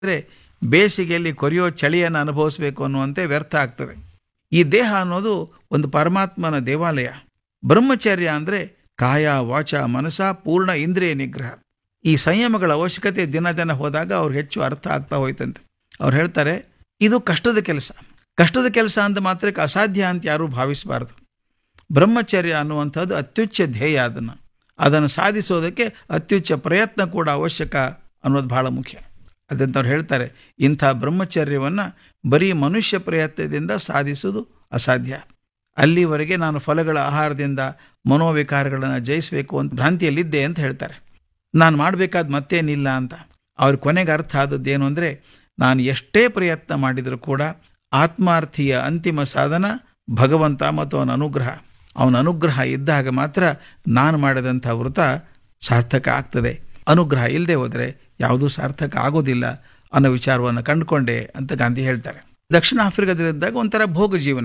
ಅಂದರೆ ಬೇಸಿಗೆಯಲ್ಲಿ ಕೊರಿಯೋ ಚಳಿಯನ್ನು ಅನುಭವಿಸಬೇಕು ಅನ್ನುವಂತೆ ವ್ಯರ್ಥ ಆಗ್ತದೆ ಈ ದೇಹ ಅನ್ನೋದು ಒಂದು ಪರಮಾತ್ಮನ ದೇವಾಲಯ ಬ್ರಹ್ಮಚರ್ಯ ಅಂದರೆ ಕಾಯ ವಾಚ ಮನಸ ಪೂರ್ಣ ಇಂದ್ರಿಯ ನಿಗ್ರಹ ಈ ಸಂಯಮಗಳ ಅವಶ್ಯಕತೆ ದಿನ ದಿನ ಹೋದಾಗ ಅವ್ರಿಗೆ ಹೆಚ್ಚು ಅರ್ಥ ಆಗ್ತಾ ಹೋಯ್ತಂತೆ ಅವ್ರು ಹೇಳ್ತಾರೆ ಇದು ಕಷ್ಟದ ಕೆಲಸ ಕಷ್ಟದ ಕೆಲಸ ಅಂತ ಮಾತ್ರಕ್ಕೆ ಅಸಾಧ್ಯ ಅಂತ ಯಾರೂ ಭಾವಿಸಬಾರ್ದು ಬ್ರಹ್ಮಚರ್ಯ ಅನ್ನುವಂಥದ್ದು ಅತ್ಯುಚ್ಚ ಧ್ಯೇಯ ಅದನ್ನು ಅದನ್ನು ಸಾಧಿಸೋದಕ್ಕೆ ಅತ್ಯುಚ್ಚ ಪ್ರಯತ್ನ ಕೂಡ ಅವಶ್ಯಕ ಅನ್ನೋದು ಬಹಳ ಮುಖ್ಯ ಅದಂತ ಅವ್ರು ಹೇಳ್ತಾರೆ ಇಂಥ ಬ್ರಹ್ಮಚರ್ಯವನ್ನು ಬರೀ ಮನುಷ್ಯ ಪ್ರಯತ್ನದಿಂದ ಸಾಧಿಸೋದು ಅಸಾಧ್ಯ ಅಲ್ಲಿವರೆಗೆ ನಾನು ಫಲಗಳ ಆಹಾರದಿಂದ ಮನೋವಿಕಾರಗಳನ್ನು ಜಯಿಸಬೇಕು ಅಂತ ಭ್ರಾಂತಿಯಲ್ಲಿದ್ದೆ ಅಂತ ಹೇಳ್ತಾರೆ ನಾನು ಮಾಡಬೇಕಾದ ಮತ್ತೇನಿಲ್ಲ ಅಂತ ಅವ್ರ ಕೊನೆಗೆ ಅರ್ಥ ಆದದ್ದೇನು ಅಂದರೆ ನಾನು ಎಷ್ಟೇ ಪ್ರಯತ್ನ ಮಾಡಿದರೂ ಕೂಡ ಆತ್ಮಾರ್ಥಿಯ ಅಂತಿಮ ಸಾಧನ ಭಗವಂತ ಮತ್ತು ಅವನ ಅನುಗ್ರಹ ಅವನ ಅನುಗ್ರಹ ಇದ್ದಾಗ ಮಾತ್ರ ನಾನು ಮಾಡಿದಂಥ ವೃತ ಸಾರ್ಥಕ ಆಗ್ತದೆ ಅನುಗ್ರಹ ಇಲ್ಲದೆ ಹೋದರೆ ಯಾವುದೂ ಸಾರ್ಥಕ ಆಗೋದಿಲ್ಲ ಅನ್ನೋ ವಿಚಾರವನ್ನು ಕಂಡುಕೊಂಡೆ ಅಂತ ಗಾಂಧಿ ಹೇಳ್ತಾರೆ ದಕ್ಷಿಣ ಆಫ್ರಿಕಾದಲ್ಲಿದ್ದಾಗ ಒಂಥರ ಭೋಗ ಜೀವನ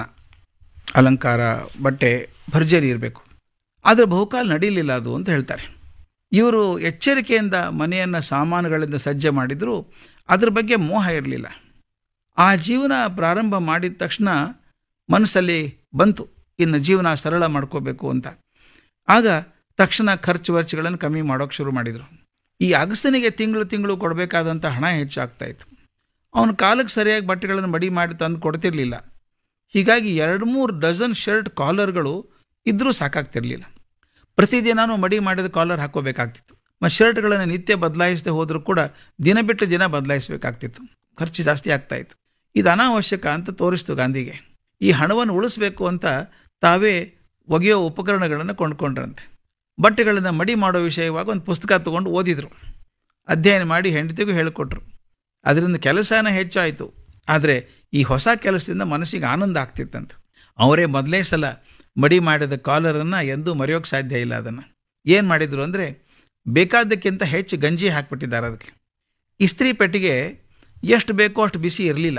ಅಲಂಕಾರ ಬಟ್ಟೆ ಭರ್ಜರಿ ಇರಬೇಕು ಆದರೆ ಬಹುಕಾಲ ನಡೀಲಿಲ್ಲ ಅದು ಅಂತ ಹೇಳ್ತಾರೆ ಇವರು ಎಚ್ಚರಿಕೆಯಿಂದ ಮನೆಯನ್ನು ಸಾಮಾನುಗಳಿಂದ ಸಜ್ಜೆ ಮಾಡಿದರೂ ಅದ್ರ ಬಗ್ಗೆ ಮೋಹ ಇರಲಿಲ್ಲ ಆ ಜೀವನ ಪ್ರಾರಂಭ ಮಾಡಿದ ತಕ್ಷಣ ಮನಸ್ಸಲ್ಲಿ ಬಂತು ಇನ್ನು ಜೀವನ ಸರಳ ಮಾಡ್ಕೋಬೇಕು ಅಂತ ಆಗ ತಕ್ಷಣ ಖರ್ಚು ವೆಚ್ಚಗಳನ್ನು ಕಮ್ಮಿ ಮಾಡೋಕ್ಕೆ ಶುರು ಮಾಡಿದರು ಈ ಅಗಸ್ತನಿಗೆ ತಿಂಗಳು ತಿಂಗಳು ಕೊಡಬೇಕಾದಂಥ ಹಣ ಹೆಚ್ಚಾಗ್ತಾ ಇತ್ತು ಅವನ ಕಾಲಕ್ಕೆ ಸರಿಯಾಗಿ ಬಟ್ಟೆಗಳನ್ನು ಮಡಿ ಮಾಡಿ ತಂದು ಕೊಡ್ತಿರ್ಲಿಲ್ಲ ಹೀಗಾಗಿ ಎರಡು ಮೂರು ಡಜನ್ ಶರ್ಟ್ ಕಾಲರ್ಗಳು ಇದ್ದರೂ ಸಾಕಾಗ್ತಿರ್ಲಿಲ್ಲ ಪ್ರತಿದಿನಾನು ಮಡಿ ಮಾಡಿದ ಕಾಲರ್ ಹಾಕೋಬೇಕಾಗ್ತಿತ್ತು ಮತ್ತು ಶರ್ಟ್ಗಳನ್ನು ನಿತ್ಯ ಬದಲಾಯಿಸದೆ ಹೋದರೂ ಕೂಡ ದಿನ ಬಿಟ್ಟು ದಿನ ಬದಲಾಯಿಸಬೇಕಾಗ್ತಿತ್ತು ಖರ್ಚು ಜಾಸ್ತಿ ಆಗ್ತಾ ಇತ್ತು ಇದು ಅನಾವಶ್ಯಕ ಅಂತ ತೋರಿಸ್ತು ಗಾಂಧಿಗೆ ಈ ಹಣವನ್ನು ಉಳಿಸ್ಬೇಕು ಅಂತ ತಾವೇ ಒಗೆಯೋ ಉಪಕರಣಗಳನ್ನು ಕೊಂಡ್ಕೊಂಡ್ರಂತೆ ಬಟ್ಟೆಗಳನ್ನು ಮಡಿ ಮಾಡೋ ವಿಷಯವಾಗಿ ಒಂದು ಪುಸ್ತಕ ತಗೊಂಡು ಓದಿದರು ಅಧ್ಯಯನ ಮಾಡಿ ಹೆಂಡತಿಗೂ ಹೇಳಿಕೊಟ್ರು ಅದರಿಂದ ಕೆಲಸನ ಹೆಚ್ಚಾಯಿತು ಆದರೆ ಈ ಹೊಸ ಕೆಲಸದಿಂದ ಮನಸ್ಸಿಗೆ ಆನಂದ ಆಗ್ತಿತ್ತಂತ ಅವರೇ ಮೊದಲೇ ಸಲ ಮಡಿ ಮಾಡಿದ ಕಾಲರನ್ನು ಎಂದೂ ಮರೆಯೋಕ್ಕೆ ಸಾಧ್ಯ ಇಲ್ಲ ಅದನ್ನು ಏನು ಮಾಡಿದರು ಅಂದರೆ ಬೇಕಾದಕ್ಕಿಂತ ಹೆಚ್ಚು ಗಂಜಿ ಹಾಕ್ಬಿಟ್ಟಿದ್ದಾರೆ ಅದಕ್ಕೆ ಇಸ್ತ್ರಿ ಪೆಟ್ಟಿಗೆ ಎಷ್ಟು ಬೇಕೋ ಅಷ್ಟು ಬಿಸಿ ಇರಲಿಲ್ಲ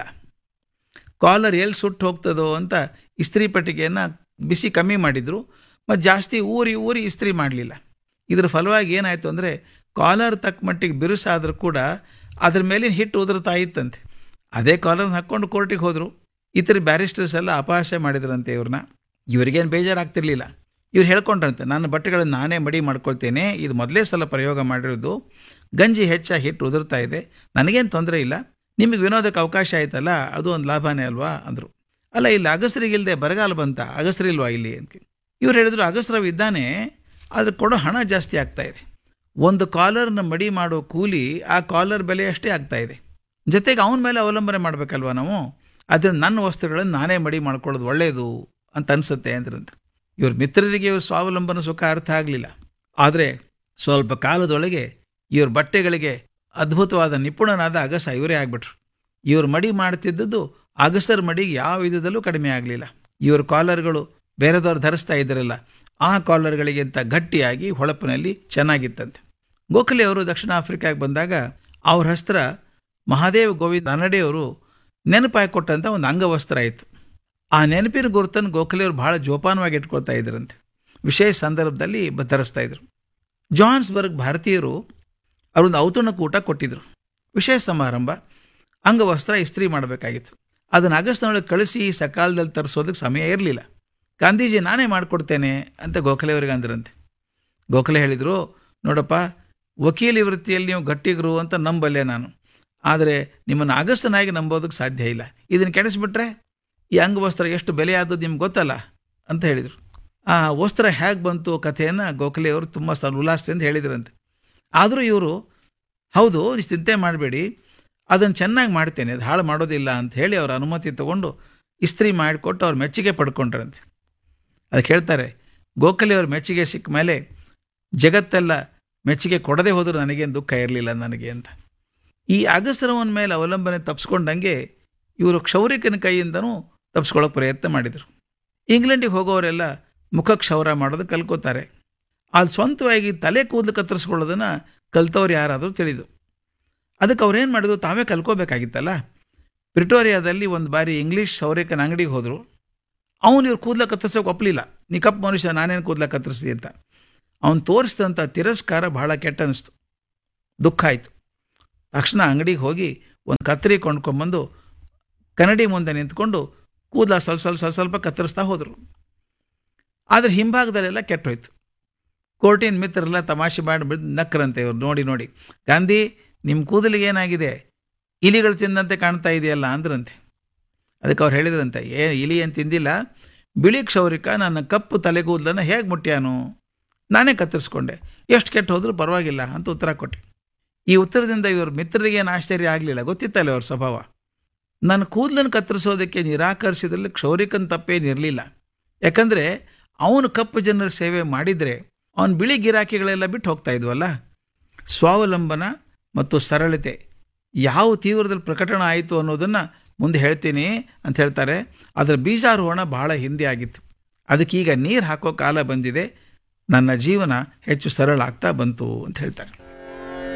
ಕಾಲರ್ ಎಲ್ಲಿ ಸುಟ್ಟು ಹೋಗ್ತದೋ ಅಂತ ಇಸ್ತ್ರಿ ಪೆಟ್ಟಿಗೆಯನ್ನು ಬಿಸಿ ಕಮ್ಮಿ ಮಾಡಿದರು ಮತ್ತು ಜಾಸ್ತಿ ಊರಿ ಊರಿ ಇಸ್ತ್ರಿ ಮಾಡಲಿಲ್ಲ ಇದರ ಫಲವಾಗಿ ಏನಾಯಿತು ಅಂದರೆ ಕಾಲರ್ ತಕ್ಕ ಮಟ್ಟಿಗೆ ಬಿರುಸಾದರೂ ಕೂಡ ಅದ್ರ ಮೇಲಿನ ಹಿಟ್ಟು ಉದುರ್ತಾ ಇತ್ತಂತೆ ಅದೇ ಕಾಲರ್ನ ಹಾಕ್ಕೊಂಡು ಕೋರ್ಟಿಗೆ ಹೋದರು ಇತರ ಬ್ಯಾರಿಸ್ಟರ್ಸ್ ಎಲ್ಲ ಅಪಹಾಸ್ಯ ಮಾಡಿದ್ರಂತೆ ಇವ್ರನ್ನ ಇವ್ರಿಗೇನು ಬೇಜಾರಾಗ್ತಿರ್ಲಿಲ್ಲ ಇವ್ರು ಹೇಳ್ಕೊಂಡ್ರಂತೆ ನನ್ನ ಬಟ್ಟೆಗಳನ್ನು ನಾನೇ ಮಡಿ ಮಾಡ್ಕೊಳ್ತೇನೆ ಇದು ಮೊದಲೇ ಸಲ ಪ್ರಯೋಗ ಮಾಡಿರೋದು ಗಂಜಿ ಹೆಚ್ಚಾಗಿ ಹಿಟ್ಟು ಉದುರ್ತಾ ಇದೆ ನನಗೇನು ತೊಂದರೆ ಇಲ್ಲ ನಿಮಗೆ ವಿನೋದಕ್ಕೆ ಅವಕಾಶ ಆಯ್ತಲ್ಲ ಅದು ಒಂದು ಲಾಭನೇ ಅಲ್ವಾ ಅಂದರು ಅಲ್ಲ ಇಲ್ಲಿ ಅಗಸ್ರಿಗಿಲ್ಲದೆ ಬರಗಾಲ ಬಂತ ಅಗಸ್ರಿಲ್ವಾ ಇಲ್ಲಿ ಅಂತ ಇವ್ರು ಹೇಳಿದ್ರು ಅಗಸ್ರವ್ ಇದ್ದಾನೆ ಆದರೆ ಕೊಡೋ ಹಣ ಜಾಸ್ತಿ ಆಗ್ತಾ ಇದೆ ಒಂದು ಕಾಲರ್ನ ಮಡಿ ಮಾಡೋ ಕೂಲಿ ಆ ಕಾಲರ್ ಬೆಲೆ ಅಷ್ಟೇ ಆಗ್ತಾ ಇದೆ ಜೊತೆಗೆ ಅವನ ಮೇಲೆ ಅವಲಂಬನೆ ಮಾಡಬೇಕಲ್ವ ನಾವು ಅದರಿಂದ ನನ್ನ ವಸ್ತುಗಳನ್ನು ನಾನೇ ಮಡಿ ಮಾಡ್ಕೊಳ್ಳೋದು ಒಳ್ಳೆಯದು ಅಂತ ಅನಿಸುತ್ತೆ ಅಂದ್ರಂತೆ ಇವ್ರ ಮಿತ್ರರಿಗೆ ಇವ್ರ ಸ್ವಾವಲಂಬನ ಸುಖ ಅರ್ಥ ಆಗಲಿಲ್ಲ ಆದರೆ ಸ್ವಲ್ಪ ಕಾಲದೊಳಗೆ ಇವ್ರ ಬಟ್ಟೆಗಳಿಗೆ ಅದ್ಭುತವಾದ ನಿಪುಣನಾದ ಅಗಸ ಇವರೇ ಆಗ್ಬಿಟ್ರು ಇವ್ರು ಮಡಿ ಮಾಡ್ತಿದ್ದದ್ದು ಅಗಸರ ಮಡಿಗೆ ಯಾವ ವಿಧದಲ್ಲೂ ಕಡಿಮೆ ಆಗಲಿಲ್ಲ ಇವ್ರ ಕಾಲರ್ಗಳು ಬೇರೆದವ್ರು ಧರಿಸ್ತಾ ಇದ್ದರಲ್ಲ ಆ ಕಾಲರ್ಗಳಿಗಿಂತ ಗಟ್ಟಿಯಾಗಿ ಹೊಳಪಿನಲ್ಲಿ ಚೆನ್ನಾಗಿತ್ತಂತೆ ಗೋಖಲೆ ಅವರು ದಕ್ಷಿಣ ಆಫ್ರಿಕಾಗೆ ಬಂದಾಗ ಅವ್ರ ಹಸ್ತ್ರ ಮಹಾದೇವ್ ಗೋವಿಂದ ನನ್ನಡೆಯವರು ನೆನಪಾಗಿ ಕೊಟ್ಟಂಥ ಒಂದು ಅಂಗವಸ್ತ್ರ ಆಯಿತು ಆ ನೆನಪಿನ ಗುರುತನ್ನು ಗೋಖಲೆಯವರು ಭಾಳ ಜೋಪಾನವಾಗಿ ಇಟ್ಕೊಳ್ತಾ ಇದ್ರಂತೆ ವಿಶೇಷ ಸಂದರ್ಭದಲ್ಲಿ ಧರಿಸ್ತಾ ಇದ್ರು ಜಾನ್ಸ್ಬರ್ಗ್ ಭಾರತೀಯರು ಅವರೊಂದು ಔತಣಕೂಟ ಕೊಟ್ಟಿದ್ರು ವಿಶೇಷ ಸಮಾರಂಭ ಅಂಗವಸ್ತ್ರ ಇಸ್ತ್ರಿ ಮಾಡಬೇಕಾಗಿತ್ತು ಅದನ್ನು ಆಗಸ್ಟ್ನೊಳಗೆ ಕಳಿಸಿ ಸಕಾಲದಲ್ಲಿ ತರಿಸೋದಕ್ಕೆ ಸಮಯ ಇರಲಿಲ್ಲ ಗಾಂಧೀಜಿ ನಾನೇ ಮಾಡಿಕೊಡ್ತೇನೆ ಅಂತ ಗೋಖಲೆಯವರಿಗೆ ಅಂದ್ರಂತೆ ಗೋಖಲೆ ಹೇಳಿದರು ನೋಡಪ್ಪ ವಕೀಲಿ ವೃತ್ತಿಯಲ್ಲಿ ನೀವು ಗಟ್ಟಿಗರು ಅಂತ ನಂಬಲ್ಲೆ ನಾನು ಆದರೆ ನಿಮ್ಮನ್ನು ಅಗಸ್ತನಾಗಿ ನಂಬೋದಕ್ಕೆ ಸಾಧ್ಯ ಇಲ್ಲ ಇದನ್ನು ಕೆಡಿಸ್ಬಿಟ್ರೆ ಈ ಅಂಗವಸ್ತ್ರ ಎಷ್ಟು ಬೆಲೆ ಆದದ್ದು ನಿಮ್ಗೆ ಗೊತ್ತಲ್ಲ ಅಂತ ಹೇಳಿದರು ಆ ವಸ್ತ್ರ ಹೇಗೆ ಬಂತು ಕಥೆಯನ್ನು ಗೋಖಲೆಯವರು ತುಂಬ ಸ ಉಲ್ಲಾಸದಿಂದ ಹೇಳಿದ್ರಂತೆ ಆದರೂ ಇವರು ಹೌದು ನೀವು ಚಿಂತೆ ಮಾಡಬೇಡಿ ಅದನ್ನು ಚೆನ್ನಾಗಿ ಮಾಡ್ತೇನೆ ಅದು ಹಾಳು ಮಾಡೋದಿಲ್ಲ ಅಂತ ಹೇಳಿ ಅವ್ರ ಅನುಮತಿ ತಗೊಂಡು ಇಸ್ತ್ರಿ ಮಾಡಿಕೊಟ್ಟು ಅವ್ರ ಮೆಚ್ಚುಗೆ ಪಡ್ಕೊಂಡ್ರಂತೆ ಅದಕ್ಕೆ ಹೇಳ್ತಾರೆ ಗೋಖಲೆಯವ್ರ ಮೆಚ್ಚುಗೆ ಸಿಕ್ಕ ಮೇಲೆ ಜಗತ್ತೆಲ್ಲ ಮೆಚ್ಚುಗೆ ಕೊಡದೆ ಹೋದರೂ ನನಗೇನು ದುಃಖ ಇರಲಿಲ್ಲ ನನಗೆ ಅಂತ ಈ ಅಗಸ್ರವನ ಮೇಲೆ ಅವಲಂಬನೆ ತಪ್ಪಿಸ್ಕೊಂಡಂಗೆ ಇವರು ಕ್ಷೌರಿಕನ ಕೈಯಿಂದನೂ ತಪ್ಪಿಸ್ಕೊಳ್ಳೋಕೆ ಪ್ರಯತ್ನ ಮಾಡಿದರು ಇಂಗ್ಲೆಂಡಿಗೆ ಹೋಗೋರೆಲ್ಲ ಮುಖ ಕ್ಷೌರ ಮಾಡೋದು ಕಲ್ಕೋತಾರೆ ಅದು ಸ್ವಂತವಾಗಿ ತಲೆ ಕೂದಲು ಕತ್ತರಿಸ್ಕೊಳ್ಳೋದನ್ನು ಕಲ್ತವ್ರು ಯಾರಾದರೂ ತಿಳಿದು ಅದಕ್ಕೆ ಅವ್ರೇನು ಮಾಡಿದ್ರು ತಾವೇ ಕಲ್ಕೋಬೇಕಾಗಿತ್ತಲ್ಲ ಪ್ರಿಟೋರಿಯಾದಲ್ಲಿ ಒಂದು ಬಾರಿ ಇಂಗ್ಲೀಷ್ ಸೌರಿಕನ ಅಂಗಡಿಗೆ ಹೋದರು ಅವನು ಇವ್ರು ಕೂದಲ ಕತ್ತರಿಸೋಕೆ ಒಪ್ಪಲಿಲ್ಲ ನೀ ಕಪ್ಪು ಮನುಷ್ಯ ನಾನೇನು ಕೂದಲ ಕತ್ತರಿಸ್ದಿ ಅಂತ ಅವನು ತೋರಿಸಿದಂಥ ತಿರಸ್ಕಾರ ಬಹಳ ಕೆಟ್ಟ ಅನ್ನಿಸ್ತು ದುಃಖ ಆಯಿತು ತಕ್ಷಣ ಅಂಗಡಿಗೆ ಹೋಗಿ ಒಂದು ಕತ್ತರಿ ಕೊಂಡ್ಕೊಂಬಂದು ಕನ್ನಡಿ ಮುಂದೆ ನಿಂತ್ಕೊಂಡು ಕೂದಲ ಸ್ವಲ್ಪ ಸ್ವಲ್ಪ ಸ್ವಲ್ಪ ಸ್ವಲ್ಪ ಕತ್ತರಿಸ್ತಾ ಹೋದರು ಆದರೆ ಹಿಂಭಾಗದಲ್ಲೆಲ್ಲ ಕೆಟ್ಟೋಯ್ತು ಕೋರ್ಟಿನ ಮಿತ್ರರೆಲ್ಲ ತಮಾಷೆ ಮಾಡಿ ಬಿದ್ದು ನಕ್ಕರಂತೆ ಇವ್ರು ನೋಡಿ ನೋಡಿ ಗಾಂಧಿ ನಿಮ್ಮ ಕೂದಲಿಗೆ ಏನಾಗಿದೆ ಇಲಿಗಳು ತಿಂದಂತೆ ಕಾಣ್ತಾ ಇದೆಯಲ್ಲ ಅಂದ್ರಂತೆ ಅದಕ್ಕೆ ಅವ್ರು ಹೇಳಿದ್ರಂತೆ ಏ ಇಲಿ ಏನು ತಿಂದಿಲ್ಲ ಬಿಳಿ ಕ್ಷೌರಿಕ ನನ್ನ ಕಪ್ಪು ತಲೆಗೂದಲನ್ನು ಹೇಗೆ ಮುಟ್ಟ್ಯಾನು ನಾನೇ ಕತ್ತರಿಸ್ಕೊಂಡೆ ಎಷ್ಟು ಕೆಟ್ಟು ಹೋದ್ರೂ ಪರವಾಗಿಲ್ಲ ಅಂತ ಉತ್ತರ ಕೊಟ್ಟೆ ಈ ಉತ್ತರದಿಂದ ಇವ್ರ ಮಿತ್ರರಿಗೇನು ಆಶ್ಚರ್ಯ ಆಗಲಿಲ್ಲ ಗೊತ್ತಿತ್ತಲ್ಲ ಅವ್ರ ಸ್ವಭಾವ ನನ್ನ ಕೂದಲನ್ನು ಕತ್ತರಿಸೋದಕ್ಕೆ ನಿರಾಕರಿಸಿದ್ರಲ್ಲಿ ಕ್ಷೌರಿಕನ ತಪ್ಪೇನಿರಲಿಲ್ಲ ಯಾಕಂದರೆ ಅವನು ಕಪ್ಪು ಜನರ ಸೇವೆ ಮಾಡಿದರೆ ಅವನು ಬಿಳಿ ಗಿರಾಕಿಗಳೆಲ್ಲ ಬಿಟ್ಟು ಹೋಗ್ತಾ ಇದ್ವಲ್ಲ ಸ್ವಾವಲಂಬನ ಮತ್ತು ಸರಳತೆ ಯಾವ ತೀವ್ರದಲ್ಲಿ ಪ್ರಕಟಣ ಆಯಿತು ಅನ್ನೋದನ್ನು ಮುಂದೆ ಹೇಳ್ತೀನಿ ಅಂತ ಹೇಳ್ತಾರೆ ಅದರ ಬೀಜಾರೋಹಣ ಬಹಳ ಹಿಂದೆ ಆಗಿತ್ತು ಅದಕ್ಕೀಗ ನೀರು ಹಾಕೋ ಕಾಲ ಬಂದಿದೆ ನನ್ನ ಜೀವನ ಹೆಚ್ಚು ಸರಳ ಆಗ್ತಾ ಬಂತು ಅಂತ ಹೇಳ್ತಾರೆ